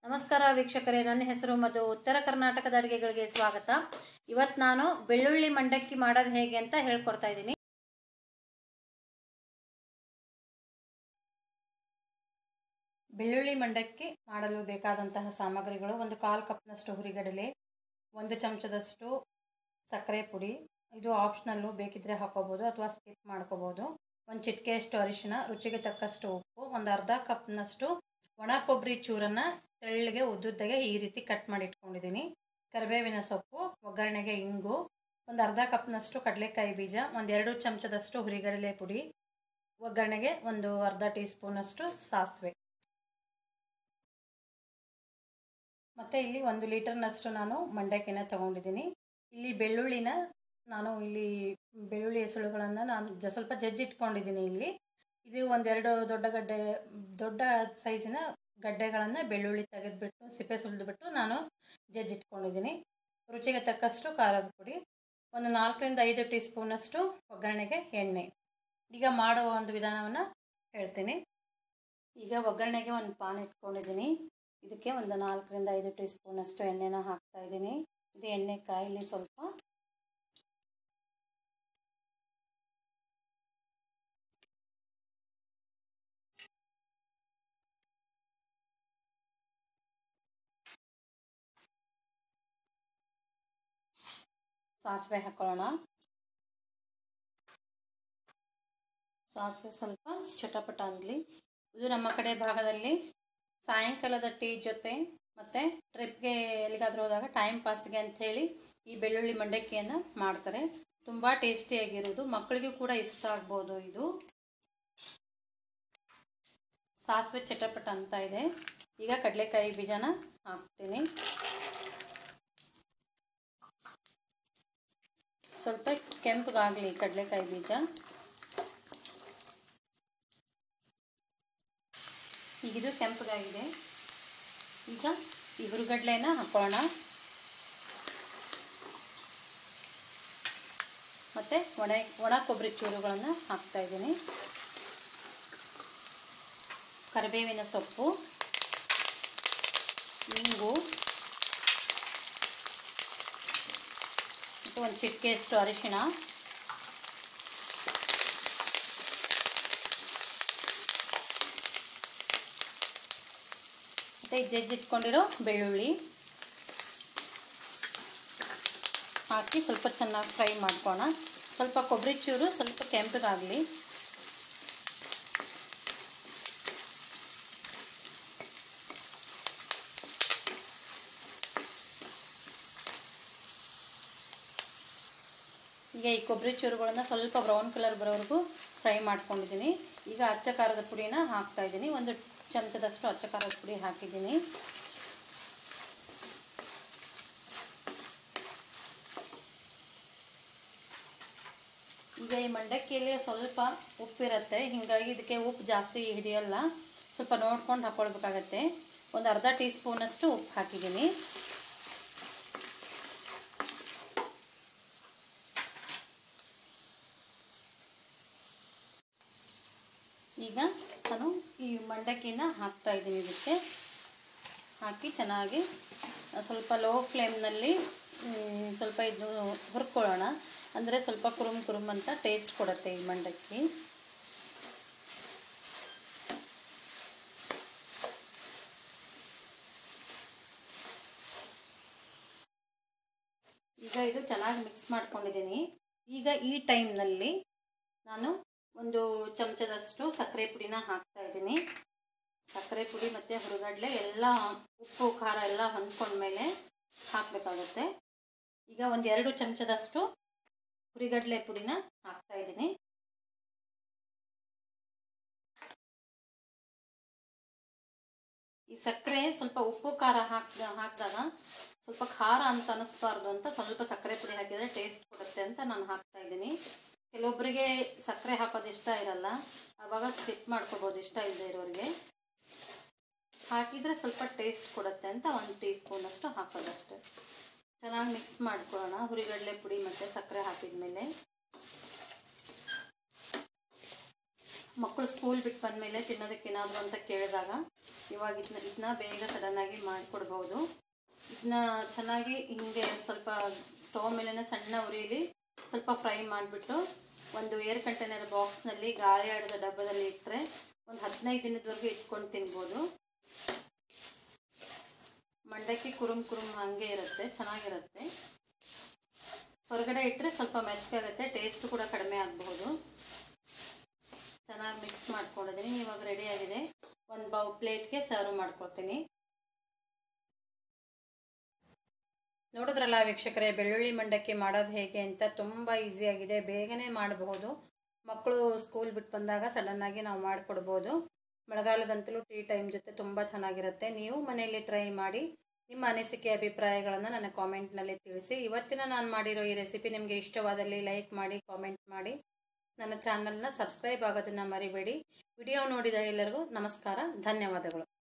ನಮಸ್ಕಾರ ವೀಕ್ಷಕರೇ ನನ್ನ ಹೆಸರು ಮಧು ಉತ್ತರ ಕರ್ನಾಟಕದ ಅಡುಗೆಗಳಿಗೆ ಸ್ವಾಗತ ಇವತ್ತು ನಾನು ಬೆಳ್ಳುಳ್ಳಿ ಮಂಡಕ್ಕಿ ಮಾಡೋದು ಹೇಗೆ ಅಂತ ಹೇಳ್ಕೊಡ್ತಾ ಇದ್ದೀನಿ ಬೆಳ್ಳುಳ್ಳಿ ಮಂಡಕ್ಕಿ ಮಾಡಲು ಬೇಕಾದಂತಹ ಸಾಮಗ್ರಿಗಳು ಒಂದು ಕಾಲು ಕಪ್ನಷ್ಟು ಹುರಿಗಡಲೆ ಒಂದು ಚಮಚದಷ್ಟು ಸಕ್ಕರೆ ಪುಡಿ ಇದು ಆಪ್ಷನಲ್ಲು ಬೇಕಿದ್ರೆ ಹಾಕೋಬೋದು ಅಥವಾ ಸ್ಕಿಪ್ ಮಾಡ್ಕೋಬೋದು ಒಂದು ಚಿಟಿಕೆಯಷ್ಟು ಅರಿಶಿಣ ರುಚಿಗೆ ತಕ್ಕಷ್ಟು ಉಪ್ಪು ಒಂದು ಅರ್ಧ ಕಪ್ನಷ್ಟು ಒಣ ಕೊಬ್ಬರಿ ಚೂರನ್ನು ತೆಳ್ಳಗೆ ಉದ್ದುದ್ದಗೆ ಈ ರೀತಿ ಕಟ್ ಮಾಡಿ ಇಟ್ಕೊಂಡಿದ್ದೀನಿ ಕರಿಬೇವಿನ ಸೊಪ್ಪು ಒಗ್ಗರಣೆಗೆ ಇಂಗು ಒಂದು ಅರ್ಧ ಕಪ್ನಷ್ಟು ಕಡಲೆಕಾಯಿ ಬೀಜ ಒಂದೆರಡು ಚಮಚದಷ್ಟು ಹುರಿಗಡಲೆ ಪುಡಿ ಒಗ್ಗರಣೆಗೆ ಒಂದು ಅರ್ಧ ಟೀ ಸ್ಪೂನಷ್ಟು ಸಾಸಿವೆ ಮತ್ತು ಇಲ್ಲಿ ಒಂದು ಲೀಟರ್ನಷ್ಟು ನಾನು ಮಂಡಕ್ಕಿನ ತೊಗೊಂಡಿದ್ದೀನಿ ಇಲ್ಲಿ ಬೆಳ್ಳುಳ್ಳಿನ ನಾನು ಇಲ್ಲಿ ಬೆಳ್ಳುಳ್ಳಿ ಹೆಸರುಗಳನ್ನು ನಾನು ಜ ಸ್ವಲ್ಪ ಜಜ್ಜಿಟ್ಕೊಂಡಿದ್ದೀನಿ ಇಲ್ಲಿ ಇದು ಒಂದೆರಡು ದೊಡ್ಡ ಗಡ್ಡೆ ದೊಡ್ಡ ಸೈಜಿನ ಗಡ್ಡೆಗಳನ್ನು ಬೆಳ್ಳುಳ್ಳಿ ತೆಗೆದುಬಿಟ್ಟು ಸಿಪ್ಪೆ ಸುಲಿದುಬಿಟ್ಟು ನಾನು ಜಜ್ಜಿಟ್ಕೊಂಡಿದ್ದೀನಿ ರುಚಿಗೆ ತಕ್ಕಷ್ಟು ಖಾರದ ಪುಡಿ ಒಂದು ನಾಲ್ಕರಿಂದ ಐದು ಟೀ ಸ್ಪೂನಷ್ಟು ಒಗ್ಗರಣೆಗೆ ಎಣ್ಣೆ ಈಗ ಮಾಡುವ ಒಂದು ವಿಧಾನವನ್ನು ಹೇಳ್ತೀನಿ ಈಗ ಒಗ್ಗರಣೆಗೆ ಒಂದು ಪಾನ್ ಇಟ್ಕೊಂಡಿದ್ದೀನಿ ಇದಕ್ಕೆ ಒಂದು ನಾಲ್ಕರಿಂದ ಐದು ಟೀ ಸ್ಪೂನಷ್ಟು ಎಣ್ಣೆನ ಹಾಕ್ತಾ ಇದ್ದೀನಿ ಇದು ಎಣ್ಣೆ ಕಾಯಿಲಿ ಸ್ವಲ್ಪ ಸಾಸಿವೆ ಹಾಕೊಳ್ಳೋಣ ಸಾಸಿವೆ ಸ್ವಲ್ಪ ಚಟಪಟ ಆಗಲಿ ಇದು ನಮ್ಮ ಕಡೆ ಭಾಗದಲ್ಲಿ ಸಾಯಂಕಾಲದ ಟೀ ಜೊತೆ ಮತ್ತು ಟ್ರಿಪ್ಗೆ ಎಲ್ಲಿಗಾದ್ರೂ ಹೋದಾಗ ಟೈಮ್ ಪಾಸ್ಗೆ ಅಂಥೇಳಿ ಈ ಬೆಳ್ಳುಳ್ಳಿ ಮಂಡಕ್ಕಿಯನ್ನು ಮಾಡ್ತಾರೆ ತುಂಬ ಟೇಸ್ಟಿಯಾಗಿರೋದು ಮಕ್ಕಳಿಗೂ ಕೂಡ ಇಷ್ಟ ಆಗ್ಬೋದು ಇದು ಸಾಸಿವೆ ಚಟಪಟ ಅಂತ ಇದೆ ಈಗ ಕಡಲೆಕಾಯಿ ಬೀಜನ ಹಾಕ್ತೀನಿ ಸ್ವಲ್ಪ ಕೆಂಪಗಾಗಲಿ ಕಡಲೆಕಾಯಿ ಬೀಜ ಈಗಿದು ಕೆಂಪಗಾಗಿದೆ ಈಗ ಈ ಹುರುಗಡ್ಲೆನ ಹಾಕೊಳ್ಳೋಣ ಮತ್ತು ಒಣ ಒಣ ಕೊಬ್ಬರಿ ಚೂರುಗಳನ್ನು ಹಾಕ್ತಾ ಇದ್ದೀನಿ ಕರಿಬೇವಿನ ಸೊಪ್ಪು ಇಂಗು ಮತ್ತು ಒಂದು ಚಿಟಿಕೆಯಷ್ಟು ಅರಿಶಿಣ ಮತ್ತು ಜಜ್ಜಿಟ್ಕೊಂಡಿರೋ ಬೆಳ್ಳುಳ್ಳಿ ಹಾಕಿ ಸ್ವಲ್ಪ ಚೆನ್ನಾಗಿ ಫ್ರೈ ಮಾಡ್ಕೋಣ ಸ್ವಲ್ಪ ಕೊಬ್ಬರಿ ಚೂರು ಸ್ವಲ್ಪ ಕೆಂಪಗಾಗಲಿ ಈಗ ಈ ಕೊಬ್ಬರಿ ಚೂರುಗಳನ್ನು ಸ್ವಲ್ಪ ಬ್ರೌನ್ ಕಲರ್ ಬರೋವರೆಗೂ ಫ್ರೈ ಮಾಡ್ಕೊಂಡಿದ್ದೀನಿ ಈಗ ಅಚ್ಚ ಖಾರದ ಪುಡಿನ ಹಾಕ್ತಾ ಇದ್ದೀನಿ ಒಂದು ಚಮಚದಷ್ಟು ಅಚ್ಚ ಖಾರದ ಪುಡಿ ಹಾಕಿದ್ದೀನಿ ಈಗ ಈ ಮಂಡಕ್ಕಿಯಲ್ಲಿ ಸ್ವಲ್ಪ ಉಪ್ಪಿರುತ್ತೆ ಹೀಗಾಗಿ ಇದಕ್ಕೆ ಉಪ್ಪು ಜಾಸ್ತಿ ಹಿಡಿಯಲ್ಲ ಸ್ವಲ್ಪ ನೋಡ್ಕೊಂಡು ಹಾಕ್ಕೊಳ್ಬೇಕಾಗತ್ತೆ ಒಂದು ಅರ್ಧ ಟೀ ಸ್ಪೂನಷ್ಟು ಉಪ್ಪು ಹಾಕಿದ್ದೀನಿ ಈಗ ನಾನು ಈ ಮಂಡಕ್ಕಿನ ಹಾಕ್ತಾ ಇದ್ದೀನಿ ಇದಕ್ಕೆ ಹಾಕಿ ಚೆನ್ನಾಗಿ ಸ್ವಲ್ಪ ಲೋ ಫ್ಲೇಮ್ನಲ್ಲಿ ಸ್ವಲ್ಪ ಇದು ಹುರ್ಕೊಳ್ಳೋಣ ಅಂದರೆ ಸ್ವಲ್ಪ ಕುರುಮ್ ಕುರುಮ್ ಅಂತ ಟೇಸ್ಟ್ ಕೊಡುತ್ತೆ ಈ ಮಂಡಕ್ಕಿ ಈಗ ಇದು ಚೆನ್ನಾಗಿ ಮಿಕ್ಸ್ ಮಾಡ್ಕೊಂಡಿದ್ದೀನಿ ಈಗ ಈ ಟೈಮ್ನಲ್ಲಿ ನಾನು ಒಂದು ಚಮಚದಷ್ಟು ಸಕ್ಕರೆ ಪುಡಿನ ಹಾಕ್ತಾ ಇದ್ದೀನಿ ಸಕ್ಕರೆ ಪುಡಿ ಮತ್ತು ಹುರುಗಡ್ಲೆ ಎಲ್ಲ ಉಪ್ಪು ಖಾರ ಎಲ್ಲ ಹೊಂದ್ಕೊಂಡ್ಮೇಲೆ ಹಾಕಬೇಕಾಗುತ್ತೆ ಈಗ ಒಂದು ಎರಡು ಚಮಚದಷ್ಟು ಹುರಿಗಡಲೆ ಪುಡಿನ ಹಾಕ್ತಾ ಇದ್ದೀನಿ ಈ ಸಕ್ಕರೆ ಸ್ವಲ್ಪ ಉಪ್ಪು ಖಾರ ಹಾಕ್ ಹಾಕಿದಾಗ ಸ್ವಲ್ಪ ಖಾರ ಅಂತ ಅನ್ನಿಸ್ಬಾರ್ದು ಅಂತ ಸ್ವಲ್ಪ ಸಕ್ಕರೆ ಪುಡಿ ಹಾಕಿದರೆ ಟೇಸ್ಟ್ ಕೊಡುತ್ತೆ ಅಂತ ನಾನು ಹಾಕ್ತಾ ಇದ್ದೀನಿ ಕೆಲವೊಬ್ಬರಿಗೆ ಸಕ್ಕರೆ ಹಾಕೋದು ಇಷ್ಟ ಇರಲ್ಲ ಆವಾಗ ಸ್ಕಿಪ್ ಮಾಡ್ಕೋಬೋದು ಇಷ್ಟ ಇಲ್ಲದೆ ಇರೋರಿಗೆ ಹಾಕಿದರೆ ಸ್ವಲ್ಪ ಟೇಸ್ಟ್ ಕೊಡುತ್ತೆ ಅಂತ ಒಂದು ಟೀ ಸ್ಪೂನಷ್ಟು ಹಾಕೋದಷ್ಟೆ ಚೆನ್ನಾಗಿ ಮಿಕ್ಸ್ ಮಾಡ್ಕೊಳ್ಳೋಣ ಹುರಿಗಡಲೆ ಪುಡಿ ಮತ್ತು ಸಕ್ಕರೆ ಹಾಕಿದ ಮೇಲೆ ಮಕ್ಕಳು ಸ್ಕೂಲ್ ಬಿಟ್ಟು ಬಂದಮೇಲೆ ತಿನ್ನೋದಕ್ಕೆ ಏನಾದರೂ ಅಂತ ಕೇಳಿದಾಗ ಇವಾಗ ಇದನ್ನ ಇದನ್ನ ಬೇಗ ಸಡನ್ನಾಗಿ ಮಾಡಿಕೊಡ್ಬೋದು ಇದನ್ನ ಚೆನ್ನಾಗಿ ಹಿಂಗೆ ಸ್ವಲ್ಪ ಸ್ಟವ್ ಮೇಲೇ ಸಣ್ಣ ಉರಿಯಲ್ಲಿ ಸ್ವಲ್ಪ ಫ್ರೈ ಮಾಡಿಬಿಟ್ಟು ಒಂದು ಏರ್ ಕಂಟೈನರ್ ಬಾಕ್ಸ್ನಲ್ಲಿ ಗಾಳಿ ಆಡದ ಡಬ್ಬದಲ್ಲಿ ಇಟ್ಟರೆ ಒಂದು ಹದಿನೈದು ದಿನದವರೆಗೂ ಇಟ್ಕೊಂಡು ತಿನ್ಬೋದು ಮಂಡಕ್ಕಿ ಕುರುಮ್ ಕುರುಮ್ ಹಾಗೆ ಇರುತ್ತೆ ಚೆನ್ನಾಗಿರುತ್ತೆ ಹೊರಗಡೆ ಇಟ್ಟರೆ ಸ್ವಲ್ಪ ಮೆತ್ತಗಾಗುತ್ತೆ ಟೇಸ್ಟ್ ಕೂಡ ಕಡಿಮೆ ಆಗಬಹುದು ಚೆನ್ನಾಗಿ ಮಿಕ್ಸ್ ಮಾಡ್ಕೊಂಡಿದ್ದೀನಿ ಇವಾಗ ರೆಡಿ ಆಗಿದೆ ಒಂದು ಬೌ ಪ್ಲೇಟ್ಗೆ ಸರ್ವ್ ಮಾಡ್ಕೊಳ್ತೀನಿ ನೋಡಿದ್ರಲ್ಲ ವೀಕ್ಷಕರೇ ಬೆಳ್ಳುಳ್ಳಿ ಮಂಡಕ್ಕಿ ಮಾಡೋದು ಹೇಗೆ ಅಂತ ತುಂಬ ಈಸಿಯಾಗಿದೆ ಬೇಗನೆ ಮಾಡಬಹುದು ಮಕ್ಕಳು ಸ್ಕೂಲ್ ಬಿಟ್ಟು ಬಂದಾಗ ಸಡನ್ನಾಗಿ ನಾವು ಮಾಡಿಕೊಡ್ಬೋದು ಮಳೆಗಾಲದಂತಲೂ ಟೀ ಟೈಮ್ ಜೊತೆ ತುಂಬ ಚೆನ್ನಾಗಿರುತ್ತೆ ನೀವು ಮನೆಯಲ್ಲಿ ಟ್ರೈ ಮಾಡಿ ನಿಮ್ಮ ಅನಿಸಿಕೆ ಅಭಿಪ್ರಾಯಗಳನ್ನು ನನ್ನ ಕಾಮೆಂಟ್ನಲ್ಲಿ ತಿಳಿಸಿ ಇವತ್ತಿನ ನಾನು ಮಾಡಿರೋ ಈ ರೆಸಿಪಿ ನಿಮಗೆ ಇಷ್ಟವಾದಲ್ಲಿ ಲೈಕ್ ಮಾಡಿ ಕಾಮೆಂಟ್ ಮಾಡಿ ನನ್ನ ಚಾನಲ್ನ ಸಬ್ಸ್ಕ್ರೈಬ್ ಆಗೋದನ್ನು ಮರಿಬೇಡಿ ವಿಡಿಯೋ ನೋಡಿದ ಎಲ್ಲರಿಗೂ ನಮಸ್ಕಾರ ಧನ್ಯವಾದಗಳು